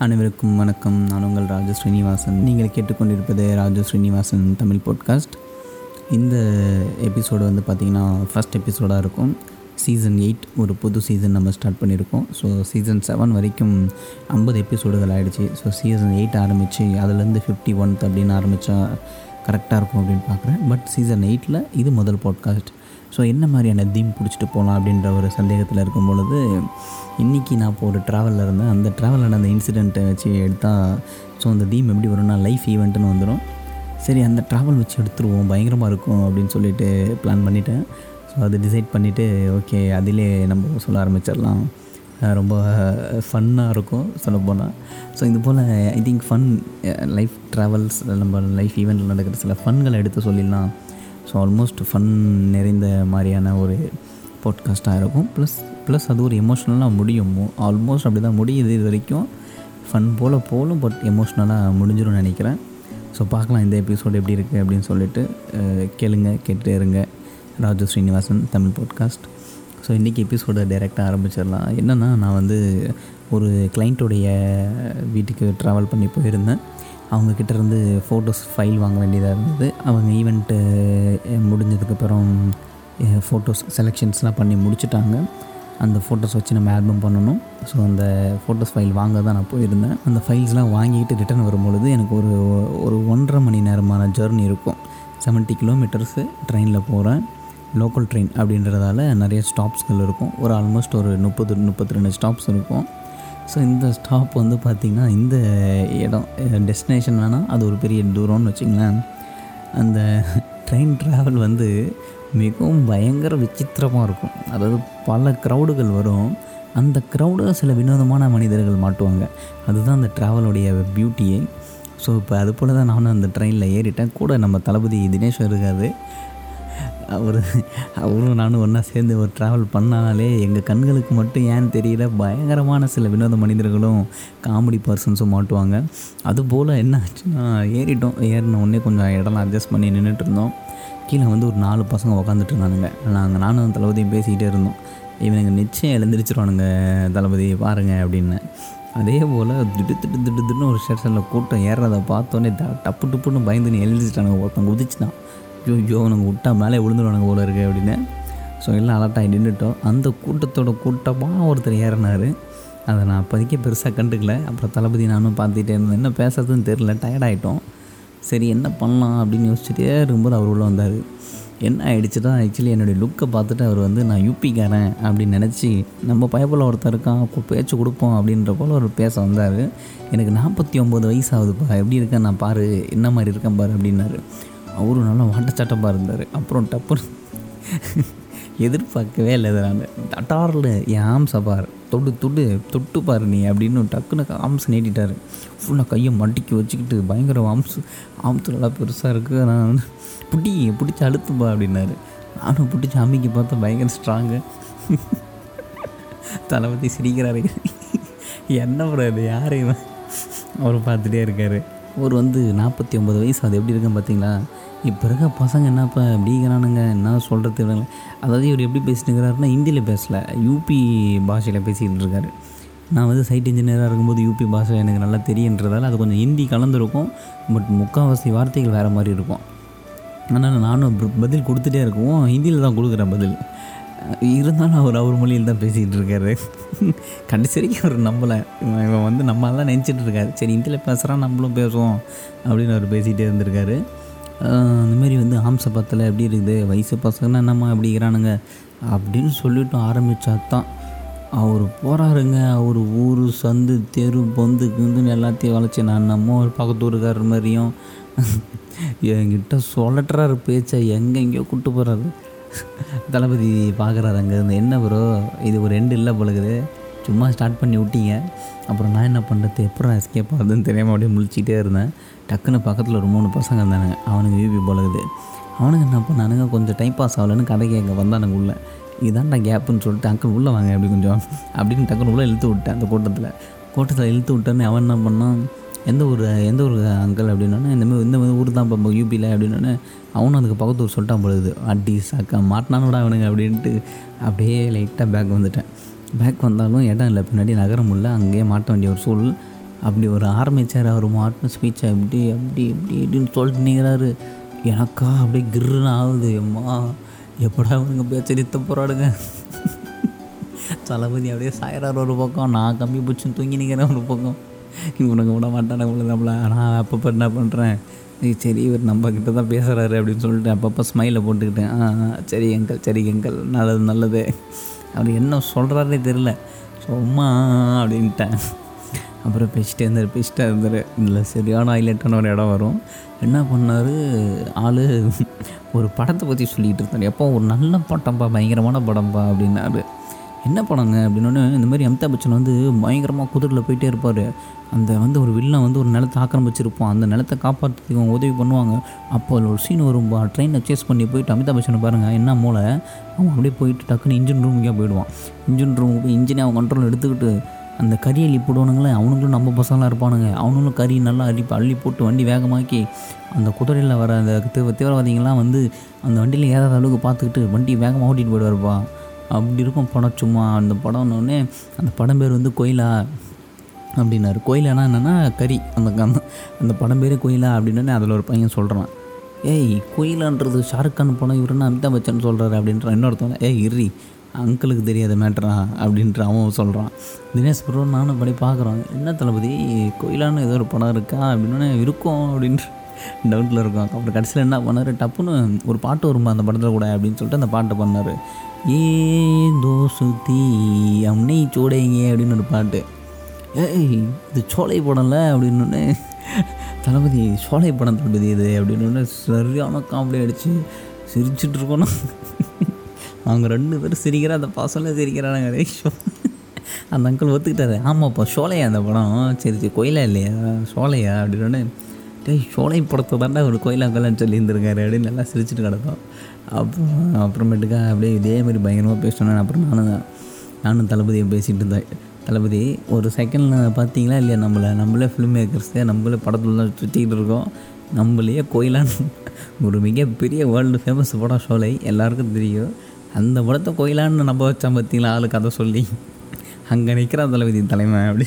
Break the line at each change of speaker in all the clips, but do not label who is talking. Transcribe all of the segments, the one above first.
அனைவருக்கும் வணக்கம் நான் உங்கள் ராஜு ஸ்ரீனிவாசன் நீங்கள் கேட்டுக்கொண்டிருப்பது ராஜு ஸ்ரீனிவாசன் தமிழ் பாட்காஸ்ட் இந்த எபிசோடு வந்து பார்த்திங்கன்னா ஃபஸ்ட் எபிசோடாக இருக்கும் சீசன் எயிட் ஒரு புது சீசன் நம்ம ஸ்டார்ட் பண்ணியிருக்கோம் ஸோ சீசன் செவன் வரைக்கும் ஐம்பது எபிசோடுகள் ஆகிடுச்சு ஸோ சீசன் எயிட் ஆரம்பித்து அதுலேருந்து ஃபிஃப்டி ஒன்த் அப்படின்னு ஆரம்பித்தா கரெக்டாக இருக்கும் அப்படின்னு பார்க்குறேன் பட் சீசன் எயிட்டில் இது முதல் பாட்காஸ்ட் ஸோ என்ன மாதிரியான தீம் பிடிச்சிட்டு போகலாம் அப்படின்ற ஒரு சந்தேகத்தில் இருக்கும் பொழுது இன்றைக்கி நான் இப்போ ஒரு ட்ராவலில் இருந்தேன் அந்த ட்ராவலில் நடந்த இன்சிடெண்ட்டை வச்சு எடுத்தால் ஸோ அந்த தீம் எப்படி வரும்னா லைஃப் ஈவெண்ட்டுன்னு வந்துடும் சரி அந்த ட்ராவல் வச்சு எடுத்துருவோம் பயங்கரமாக இருக்கும் அப்படின்னு சொல்லிட்டு பிளான் பண்ணிட்டேன் ஸோ அது டிசைட் பண்ணிவிட்டு ஓகே அதிலே நம்ம சொல்ல ஆரம்பிச்சிடலாம் அஹ் ரொம்ப ஃபன்னாக இருக்கும் சொல்லப்போனால் ஸோ இது போல் I think fun life travels நம்ம லைஃப் ஈவெண்ட்டில் நடக்கிற சில ஃபன்களை எடுத்து சொல்லிடலாம் ஸோ ஆல்மோஸ்ட் ஃபன் நிறைந்த மாதிரியான ஒரு பாட்காஸ்ட்டாக இருக்கும் ப்ளஸ் ப்ளஸ் அது ஒரு எமோஷ்னலாக முடியும் ஆல்மோஸ்ட் அப்படி தான் முடியுது இது வரைக்கும் ஃபன் போல் போலும் பட் எமோஷ்னலாக முடிஞ்சிடும்னு நினைக்கிறேன் ஸோ பார்க்கலாம் இந்த எபிசோடு எப்படி இருக்குது அப்படின்னு சொல்லிட்டு அஹ், கேளுங்க கேட்டுட்டே இருங்க ராஜு ஸ்ரீனிவாசன் தமிழ் பாட்காஸ்ட் ஸோ இன்றைக்கி எபிசோடை டைரெக்டாக ஆரம்பிச்சிடலாம் என்னென்னா நான் வந்து ஒரு கிளைண்ட்டோடைய வீட்டுக்கு ட்ராவல் பண்ணி போயிருந்தேன் அவங்கக்கிட்ட இருந்து ஃபோட்டோஸ் ஃபைல் வாங்க வேண்டியதாக இருந்தது அவங்க ஈவெண்ட்டு முடிஞ்சதுக்கப்புறம் ஃபோட்டோஸ் செலெக்ஷன்ஸ்லாம் பண்ணி முடிச்சிட்டாங்க அந்த ஃபோட்டோஸ் வச்சு நம்ம ஆல்பம் பண்ணணும் ஸோ அந்த ஃபோட்டோஸ் ஃபைல் வாங்க தான் நான் போயிருந்தேன் அந்த ஃபைல்ஸ்லாம் வாங்கிட்டு ரிட்டர்ன் வரும்பொழுது எனக்கு ஒரு ஒரு ஒன்றரை மணி நேரமான ஜேர்னி இருக்கும் 70 கிலோமீட்டர்ஸு ட்ரெயினில் போகிறேன் லோக்கல் ட்ரெயின் அப்படின்றதால நிறைய ஸ்டாப்ஸ்கள் இருக்கும் ஒரு ஆல்மோஸ்ட் ஒரு முப்பது முப்பத்தி ரெண்டு ஸ்டாப்ஸ் இருக்கும் ஸோ இந்த ஸ்டாப் வந்து பார்த்திங்கன்னா இந்த இடம் டெஸ்டினேஷன் வேணால் அது ஒரு பெரிய தூரம்னு வச்சிங்களேன் அந்த ட்ரெயின் ட்ராவல் வந்து மிகவும் பயங்கர விசித்திரமாக இருக்கும் அதாவது பல க்ரௌடுகள் வரும் அந்த க்ரௌடில் சில வினோதமான மனிதர்கள் மாட்டுவாங்க அதுதான் அந்த ட்ராவலுடைய பியூட்டியே ஸோ இப்போ அது போல் தான் நானும் அந்த ட்ரெயினில் ஏறிட்டேன் கூட நம்ம தளபதி தினேஷ் இருக்காது அவர் அவரும் நானும் ஒன்றா சேர்ந்து ஒரு ட்ராவல் பண்ணாலே எங்கள் கண்களுக்கு மட்டும் ஏன்னு தெரியல பயங்கரமான சில வினோத மனிதர்களும் காமெடி பர்சன்ஸும் மாட்டுவாங்க அதுபோல் என்ன ஆச்சுன்னா ஏறிட்டோம் ஏறின உடனே கொஞ்சம் இடம்லாம் அட்ஜஸ்ட் பண்ணி நின்றுட்டு இருந்தோம் கீழே வந்து ஒரு நாலு பசங்க உக்காந்துட்டு இருந்தானுங்க நாங்கள் நானும் தளபதியும் பேசிக்கிட்டே இருந்தோம் இவனுங்க நிச்சயம் எழுந்திரிச்சிருவானுங்க தளபதி பாருங்க அப்படின்னு அதே போல் திடு திடு திடு திடுன்னு ஒரு ஸ்டேஷனில் கூட்டம் ஏறுறதை பார்த்தோன்னே த டப்பு டப்புன்னு பயந்து நீ எழுந்திரிச்சிட்டானுங்க ஒருத்தன் குதிச்சுட்டான் ஐயோ ஐயோ உனக்கு விட்டா மேலே விழுந்துருவானுங்க போல இருக்கு அப்படின்னு ஸோ எல்லாம் அலர்ட்டாகி நின்றுட்டோம் அந்த கூட்டத்தோட கூட்டமாக ஒருத்தர் ஏறினார் அதை நான் அப்போதைக்கு பெருசாக கண்டுக்கல அப்புறம் தளபதி நானும் பார்த்துட்டே இருந்தேன் என்ன பேசுறதுன்னு தெரில டயர்டாயிட்டோம் சரி என்ன பண்ணலாம் அப்படின்னு யோசிச்சுட்டே இருக்கும்போது அவர் உள்ளே வந்தார் என்ன ஆயிடுச்சுன்னா ஆக்சுவலி என்னுடைய லுக்கை பார்த்துட்டு அவர் வந்து நான் யூபிக்காரன் அப்படின்னு நினச்சி நம்ம பயப்பில் ஒருத்தர் இருக்கான் கு- பேச்சு கொடுப்போம் அப்படின்ற போல் ஒரு பேச வந்தார் எனக்கு நாற்பத்தி ஒம்பது வயசு ஆகுதுப்பா எப்படி இருக்கேன் நான் பாரு என்ன மாதிரி இருக்கேன் பாரு அப்படின்னாரு அவரும் நல்லா வாட்டச்சாட்டமாக இருந்தார் அப்புறம் டப்புன்னு எதிர்பார்க்கவே இல்லை இதை நான் டட்டாரில் என் ஆம்ஸை பார் தொடு தொடு தொட்டு பாரு நீ அப்படின்னு டக்குன்னு ஆம்ஸ் நீட்டிட்டார் ஃபுல்லாக கையை மட்டிக்கி வச்சுக்கிட்டு பயங்கர ஆம்ஸ் ஆம்ஸ் நல்லா பெருசாக இருக்குது நான் வந்து பிடி பிடிச்சி அழுத்துப்பா அப்படின்னாரு நானும் பிடிச்சி அம்மிக்கு பார்த்தா பயங்கர ஸ்ட்ராங்கு தளபதி சிரிக்கிறாரு என்ன ப்ரோ இது யார் இவன் அவர் பார்த்துட்டே இருக்கார் அவர் வந்து நாற்பத்தி ஒம்பது வயசு அது எப்படி இருக்குன்னு பார்த்தீங்களா இப்போ இருக்க பசங்க என்னப்பா எப்படிங்கிறானுங்க என்ன சொல்கிறது அதாவது இவர் எப்படி பேசிட்டுங்கிறாருன்னா ஹிந்தியில் பேசல யூபி பாஷையில் பேசிக்கிட்டு இருக்காரு நான் வந்து சைட் இன்ஜினியராக இருக்கும்போது யூபி பாஷை எனக்கு நல்லா தெரியுன்றதால அது கொஞ்சம் ஹிந்தி கலந்துருக்கும் பட் முக்கால்வாசி வார்த்தைகள் வேறு மாதிரி இருக்கும் ஆனால் நானும் ப- பதில் கொடுத்துட்டே இருக்கவும் ஹிந்தியில் தான் கொடுக்குறேன் பதில் இருந்தாலும் அவர் அவர் மொழியில் தான் பேசிக்கிட்டு இருக்காரு கடைசி வரைக்கும் அவர் நம்பலை இவன் இவன் வந்து நம்மளாம் நினச்சிட்டு இருக்காரு சரி ஹிந்தியில் பேசுகிறான் நம்மளும் பேசுவோம் அப்படின்னு அவர் பேசிகிட்டே இருந்திருக்காரு ஆஹ் இந்த மாதிரி வந்து ஆம்ச பத்தில் எப்படி இருக்குது வயசு பசங்கன்னா என்னம்மா எப்படி இருக்கிறானுங்க அப்படின்னு சொல்லிட்டு ஆரம்பித்தா தான் அவர் போகிறாருங்க அவர் ஊர் சந்து தெரு பொந்து கிந்துன்னு எல்லாத்தையும் வளைச்சி நான் நம்ம ஒரு பக்கத்து ஊருக்காரர் மாதிரியும் என்கிட்ட சொல்லட்டுறாரு பேச்சை எங்கெங்கேயோ கூப்பிட்டு போகிறாரு தளபதி பார்க்குறாரு அங்கேருந்து என்ன ப்ரோ இது ஒரு ரெண்டு இல்லை பழகுது சும்மா ஸ்டார்ட் பண்ணி விட்டீங்க அப்புறம் நான் என்ன பண்ணுறது எப்பறம் எஸ்கேப் ஆகுதுன்னு தெரியாமல் அப்படியே முழிச்சிக்கிட்டே இருந்தேன் டக்குன்னு பக்கத்தில் ஒரு மூணு பசங்க இருந்தானுங்க அவனுங்க யூபி பழகுது அவனுங்க என்ன பண்ணானுங்க கொஞ்சம் டைம் பாஸ் ஆகலன்னு கடை கேட்க வந்தானுங்க உள்ளே இதான்டா கேப்புன்னு சொல்லிட்டு அங்கிள் உள்ளே வாங்க அப்படி கொஞ்சம் அப்படின்னு டக்குன்னு உள்ளே இழுத்து விட்டேன் அந்த கூட்டத்தில் கூட்டத்தில் இழுத்து விட்டோன்னே அவன் என்ன பண்ணான் எந்த ஊர் எந்த ஊர் அங்கிள் அப்படின்னோடனே இந்த மாதிரி இந்த மாதிரி ஊர் தான் இப்போ யூபியில் அப்படின்னோடனே அவனும் அதுக்கு பக்கத்து ஊர் சொல்லிட்டான் பொழுது அடி சாக்கா மாட்டினானோடா அவனுங்க அப்படின்ட்டு அப்படியே லைட்டாக பேக் வந்துட்டேன் பேக் வந்தாலும் இடம் இல்லை பின்னாடி நகரம் இல்லை அங்கேயே மாட்ட வேண்டிய ஒரு சூழல் அப்படி ஒரு ஆரம்பித்தார் அவர் மாட்டின ஸ்பீச்சை அப்படி அப்படி இப்படி இப்படின்னு சொல்லிட்டு நிற்கிறாரு எனக்கா அப்படியே கிருன்னு ஆகுது அம்மா எப்படா இவனுங்க பேச்ச நிறுத்த போகிறாடுங்க தளபதி அப்படியே சாயறார் ஒரு பக்கம் நான் கம்மி பிடிச்சி தூங்கி நிற்கிறேன் ஒரு பக்கம் இவனுங்க விட மாட்டானே இவ்வளோ நம்மள நான் அப்பப்போ என்ன பண்ணுறேன் சரி இவர் நம்ம கிட்ட தான் பேசுகிறாரு அப்படின்னு சொல்லிட்டு அப்பப்போ ஸ்மைலை போட்டுக்கிட்டேன் ஆ ஆ, சரி எங்கள் சரி எங்கள் நல்லது நல்லது அவர் என்ன சொல்கிறாரே தெரில சும்மா அப்படின்ட்டேன் அப்புறம் பேசிட்டே இருந்தார் பேசிட்டே இருந்தார் இதில் சரியான ஹைலைட்டான ஒரு இடம் வரும் என்ன பண்ணார் ஆள் ஒரு படத்தை பற்றி சொல்லிகிட்டு இருந்தார் எப்போ ஒரு நல்ல படம்ப்பா பயங்கரமான படம்ப்பா அப்படின்னாரு என்ன படங்க அப்படின்னோடனே இந்த மாதிரி அமிதாப் பச்சன் வந்து பயங்கரமாக குதிரையில் போயிட்டே இருப்பார் அந்த வந்து ஒரு வில்லன் வந்து ஒரு நிலத்தை ஆக்கிரமிச்சிருப்பான் அந்த நிலத்தை காப்பாற்றுறதுக்கு அவங்க உதவி பண்ணுவாங்க அப்போ அதில் ஒரு சீன் வரும்பா ட்ரெயினை சேஸ் பண்ணி போயிட்டு அமிதாப் பச்சனை பாருங்கள் என்ன மூளை அவன் அப்படியே போயிட்டு டக்குன்னு இன்ஜின் ரூமுக்கே போயிடுவான் இன்ஜின் ரூமுக்கு போய் இன்ஜினை அவன் கண்ட்ரோல் எடுத்துக்கிட்டு அந்த கறி அள்ளி போடுவானுங்களே அவனுங்களும் நம்ம பசங்களாம் இருப்பானுங்க அவனுங்களும் கறி நல்லா அள்ளி அள்ளி போட்டு வண்டி வேகமாக்கி அந்த குதிரையில் வர அந்த தீவிர தீவிரவாதிகள்லாம் வந்து அந்த வண்டியில் ஏறாத அளவுக்கு பார்த்துக்கிட்டு வண்டி வேகமாக ஓட்டிகிட்டு போயிடுவாருப்பா அப்படி இருக்கும் படம் சும்மா அந்த படம்னோடனே அந்த படம் பேர் வந்து கோயிலா அப்படின்னாரு கோயிலானா என்னென்னா கறி அந்த அந்த அந்த படம் பேர் கோயிலா அப்படின்னே அதில் ஒரு பையன் சொல்கிறான் ஏய் கோயிலான்றது ஷாருக் கான் படம் இவருன்னா அமிதாப் பச்சன் சொல்கிறாரு அப்படின்றான் இன்னொருத்தவங்க ஏய் இர்ரி அங்கிளுக்கு தெரியாத மேட்ரா அப்படின்ற அவன் சொல்கிறான் தினேஷ் ப்ரோ நானும் படி பார்க்குறோம் என்ன தளபதி கோயிலான்னு ஏதோ ஒரு படம் இருக்கா அப்படின்னு இருக்கும் அப்படின்ட்டு டவுட்டில் இருக்கும் அப்புறம் கடைசியில் என்ன பண்ணார் டப்புன்னு ஒரு பாட்டு வருமா அந்த படத்தில் கூட அப்படின்னு சொல்லிட்டு அந்த பாட்டை பண்ணார் ஏ தோசுத்தி அம்னை சூடைங்க அப்படின்னு ஒரு பாட்டு ஏய் இது சோலை படம்ல அப்படின்னு தளபதி சோலை படம் தளபதி இது அப்படின்னு சரியான காமெடி அடிச்சு சிரிச்சிட்டு இருக்கணும் அவங்க ரெண்டு பேரும் சிரிக்கிற அந்த பசங்களும் சிரிக்கிறானுங்க ரேஷோ அந்த அங்கிள் ஒத்துக்கிட்டாரு ஆமாப்பா சோலையா அந்த படம் சரி சரி கோயிலா இல்லையா சோலையா அப்படின்னு டேய் சோலை படத்தை தாண்டா ஒரு கோயிலா கோயிலான்னு சொல்லி இருந்திருக்காரு அப்படின்னு நல்லா சிரிச்சிட்டு கிடக்கும் அப்புறம் அப்புறமேட்டுக்கா அப்படியே இதே மாதிரி பயங்கரமாக பேசினேன் அப்புறம் நானும் நானும் தளபதியை பேசிகிட்டு இருந்தேன் தளபதி ஒரு செகண்டில் பார்த்தீங்களா இல்லையா நம்மளை நம்மளே ஃபிலிம் மேக்கர்ஸே நம்மளே படத்துலலாம் சுற்றிக்கிட்டு இருக்கோம் நம்மளையே கோயிலான்னு ஒரு மிகப்பெரிய வேர்ல்டு ஃபேமஸ் படம் சோலை எல்லாருக்கும் தெரியும் அந்த படத்தை கோயிலான்னு நம்ப வச்சான் பார்த்தீங்களா ஆளு கதை சொல்லி அங்கே நிற்கிறான் தளபதி தலைமை அப்படி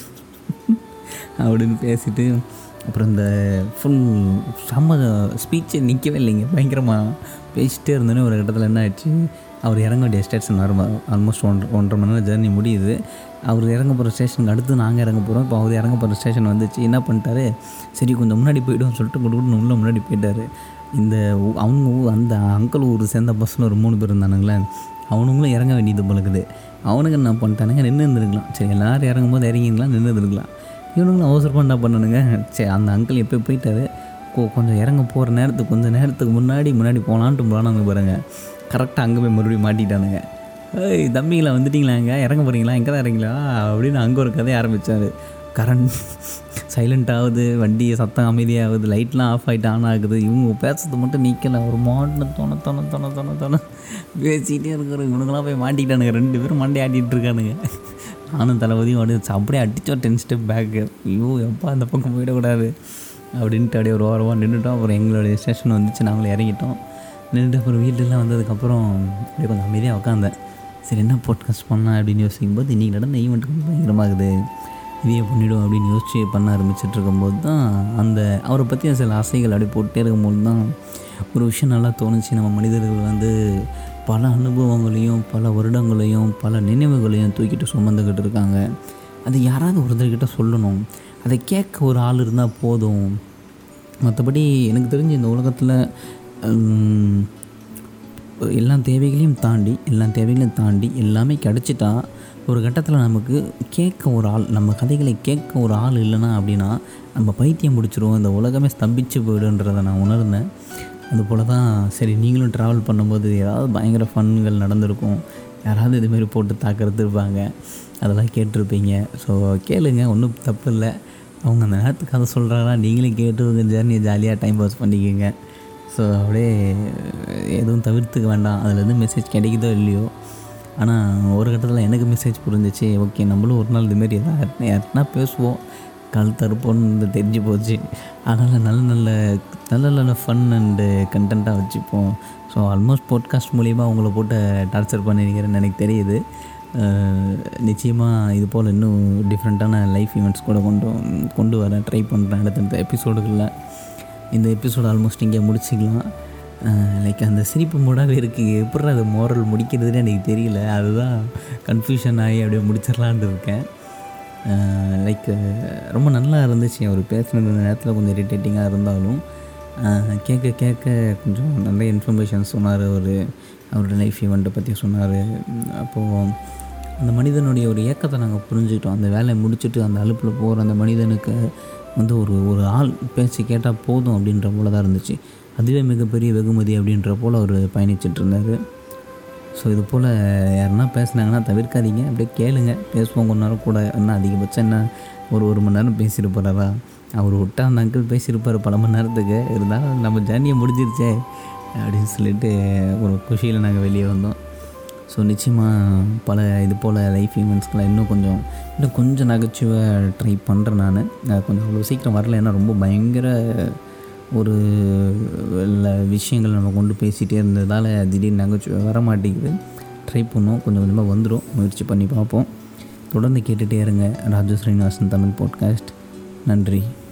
அப்படின்னு பேசிட்டு அப்புறம் இந்த ஃபுல் செம்ம ஸ்பீச்சே நிற்கவே இல்லைங்க பயங்கரமாக பேசிட்டே இருந்தோன்னே ஒரு இடத்துல என்ன ஆயிடுச்சு அவர் இறங்க வேண்டிய ஸ்டேஷன் வரும் ஆல்மோஸ்ட் ஒன்றரை ஒன்றரை மணி நேரம் ஜேர்னி முடியுது அவர் இறங்க போகிற ஸ்டேஷனுக்கு அடுத்து நாங்கள் இறங்க போகிறோம் இப்போ அவர் இறங்க போகிற ஸ்டேஷன் வந்துச்சு என்ன பண்ணிட்டாரு சரி கொஞ்சம் முன்னாடி போய்டுவோம் சொல்லிட்டு கொண்டு கொண்டு உள்ள முன்னாடி போயிட்டாரு இந்த ஊ- அவங்க ஊ- அந்த அங்கிள் ஊர் சேர்ந்த பஸ்ஸில் ஒரு மூணு பேர் இருந்தானுங்களே அவனுங்களும் இறங்க வேண்டியது போலக்குது அவனுங்க என்ன பண்ணிட்டானுங்க நின்று இருந்திருக்கலாம் சரி எல்லோரும் இறங்கும் போது இறங்கிங்களா நின்று இருந்திருக்கலாம் இவனுங்களும் அவசரமாக என்ன பண்ணணுங்க சரி அந்த அங்கிள் எப்போ போயிட்டாரு கொ- கொஞ்சம் இறங்க போகிற நேரத்துக்கு கொஞ்சம் நேரத்துக்கு முன்னாடி முன்னாடி போகலான்ட்டு போனாங்க பாருங்க கரெக்டாக அங்கே போய் மறுபடியும் மாட்டிட்டானுங்க ஏய் தம்பிங்களா வந்துட்டீங்களாங்க இறங்க போகிறீங்களா எங்கே தான் இறங்கிங்களா அப்படின்னு அங்கே ஒரு கதையை ஆரம்பித்தார் கரண்ட் சைலண்ட் ஆகுது வண்டி சத்தம் அமைதியாகுது லைட்லாம் ஆஃப் ஆகிட்டு ஆன் ஆகுது இவங்க பேசுறது மட்டும் நிற்கல ஒரு மாட்டின தோண தோண தோண தோண தோண பேசிகிட்டே இருக்கிற இவனுங்களாம் போய் மாட்டிக்கிட்டானுங்க ரெண்டு பேரும் மண்டை ஆட்டிகிட்டு இருக்கானுங்க நானும் தளபதியும் அப்படியே அப்படியே அடித்தோம் டென் ஸ்டெப் பேக்கு ஐயோ எப்பா அந்த பக்கம் போயிடக்கூடாது அப்படின்ட்டு அப்படியே ஒரு ஓரமாக நின்றுட்டோம் அப்புறம் எங்களுடைய ஸ்டேஷன் வந்துச்சு நாங்களும் இறங்கிட்டோம் நின்றுட்டு அப்புறம் வீட்டிலலாம் வந்ததுக்கப்புறம் அப்படியே கொஞ்சம் அமைதியாக உட்காந்தேன் சரி என்ன பாட்காஸ்ட் பண்ணலாம் அப்படின்னு யோசிக்கும்போது இன்றைக்கி நடந்த ஈவெண்ட் கொஞ்சம் பயங்கரமாகுது இதையே பண்ணிவிடும் அப்படின்னு யோசிச்சு பண்ண ஆரம்பிச்சிட்டு இருக்கும்போது தான் அந்த அவரை பற்றி சில ஆசைகள் அப்படியே போட்டே இருக்கும்போது தான் ஒரு விஷயம் நல்லா தோணுச்சு நம்ம மனிதர்கள் வந்து பல அனுபவங்களையும் பல வருடங்களையும் பல நினைவுகளையும் தூக்கிட்டு சுமந்துக்கிட்டு இருக்காங்க அது யாராவது ஒருத்தர்கிட்ட சொல்லணும் அதை கேட்க ஒரு ஆள் இருந்தால் போதும் மற்றபடி எனக்கு தெரிஞ்சு இந்த உலகத்தில் எல்லா தேவைகளையும் தாண்டி எல்லா தேவைகளையும் தாண்டி எல்லாமே கிடச்சிட்டா ஒரு கட்டத்தில் நமக்கு கேட்க ஒரு ஆள் நம்ம கதைகளை கேட்க ஒரு ஆள் இல்லைன்னா அப்படின்னா நம்ம பைத்தியம் பிடிச்சிருவோம் இந்த உலகமே ஸ்தம்பிச்சு போயிடுன்றதை நான் உணர்ந்தேன் அதுபோல் தான் சரி நீங்களும் ட்ராவல் பண்ணும்போது ஏதாவது பயங்கர ஃபன்கள் நடந்திருக்கும் யாராவது இதுமாரி போட்டு தாக்கிறது இருப்பாங்க அதெல்லாம் கேட்டிருப்பீங்க ஸோ கேளுங்க ஒன்றும் தப்பு இல்லை அவங்க அந்த நேரத்துக்கு கதை சொல்கிறாங்களா நீங்களும் கேட்டு உங்கள் ஜேர்னியை ஜாலியாக டைம் பாஸ் பண்ணிக்கோங்க ஸோ அப்படியே எதுவும் தவிர்த்துக்க வேண்டாம் அதில் எதுவும் மெசேஜ் கிடைக்குதோ இல்லையோ ஆனால் ஒரு கட்டத்தில் எனக்கு மெசேஜ் புரிஞ்சிச்சு ஓகே நம்மளும் ஒரு நாள் இதுமாரி எதாவது யாருன்னா பேசுவோம் கால் தருப்போன்னு தெரிஞ்சு போச்சு அதனால் நல்ல நல்ல நல்ல நல்ல ஃபன் அண்டு கண்டென்ட்டாக வச்சுப்போம் ஸோ ஆல்மோஸ்ட் பாட்காஸ்ட் மூலிமா உங்களை போட்டு டார்ச்சர் பண்ணிருக்கிறேன்னு எனக்கு தெரியுது நிச்சயமாக இது போல் இன்னும் டிஃப்ரெண்ட்டான லைஃப் ஈவெண்ட்ஸ் கூட கொண்டு கொண்டு வர ட்ரை பண்ணுறேன் அடுத்தடுத்த எபிசோடுகளில் இந்த எபிசோடு ஆல்மோஸ்ட் இங்கே முடிச்சிக்கலாம் லைக் அந்த சிரிப்பு மூடாகவே இருக்குது எப்படி அது மோரல் முடிக்கிறதுன்னு எனக்கு தெரியல அதுதான் கன்ஃபியூஷன் ஆகி அப்படியே முடிச்சிடலான்ட்டு இருக்கேன் லைக் ரொம்ப நல்லா இருந்துச்சு அவர் பேசுனது இந்த நேரத்தில் கொஞ்சம் இரிட்டேட்டிங்காக இருந்தாலும் கேட்க கேட்க கொஞ்சம் நிறைய இன்ஃபர்மேஷன் சொன்னார் ஒரு அவரோட லைஃப் ஈவெண்ட்டை பற்றி சொன்னார் அப்போது அந்த மனிதனுடைய ஒரு ஏக்கத்தை நாங்கள் புரிஞ்சுக்கிட்டோம் அந்த வேலையை முடிச்சுட்டு அந்த அலுப்பில் போகிற அந்த மனிதனுக்கு வந்து ஒரு ஒரு ஆள் பேசி கேட்டால் போதும் அப்படின்ற போல தான் இருந்துச்சு அதுவே மிகப்பெரிய வெகுமதி அப்படின்ற போல் அவர் பயணிச்சிட்டு இருந்தார் ஸோ இது போல் யாருன்னா பேசுனாங்கன்னா தவிர்க்காதீங்க அப்படியே கேளுங்க பேசுவோம் கொஞ்ச நேரம் கூட என்ன அதிகபட்சம் என்ன ஒரு ஒரு மணி நேரம் பேசிட்டு போகிறாரா அவர் விட்டா அந்த அங்கிள் பேசியிருப்பார் பல மணி நேரத்துக்கு இருந்தாலும் நம்ம ஜேர்னியை முடிஞ்சிருச்சே அப்படின்னு சொல்லிட்டு ஒரு குஷியில் நாங்கள் வெளியே வந்தோம் ஸோ நிச்சயமாக பல இது போல் லைஃப் ஈவெண்ட்ஸ்க்கெலாம் இன்னும் கொஞ்சம் இன்னும் கொஞ்சம் நகைச்சுவை ட்ரை பண்ணுறேன் நான் அது கொஞ்சம் அவ்வளோ சீக்கிரம் வரல ஏன்னா ரொம்ப பயங்கர ஒரு ல- விஷயங்கள் நம்ம கொண்டு பேசிகிட்டே இருந்ததால் திடீர்னு நகைச்சுவை வர மாட்டேங்குது ட்ரை பண்ணோம் கொஞ்சம் கொஞ்சமாக வந்துடும் முயற்சி பண்ணி பார்ப்போம் தொடர்ந்து கேட்டுகிட்டே இருங்க ராஜு ஸ்ரீனிவாசன் தமிழ் பாட்காஸ்ட் நன்றி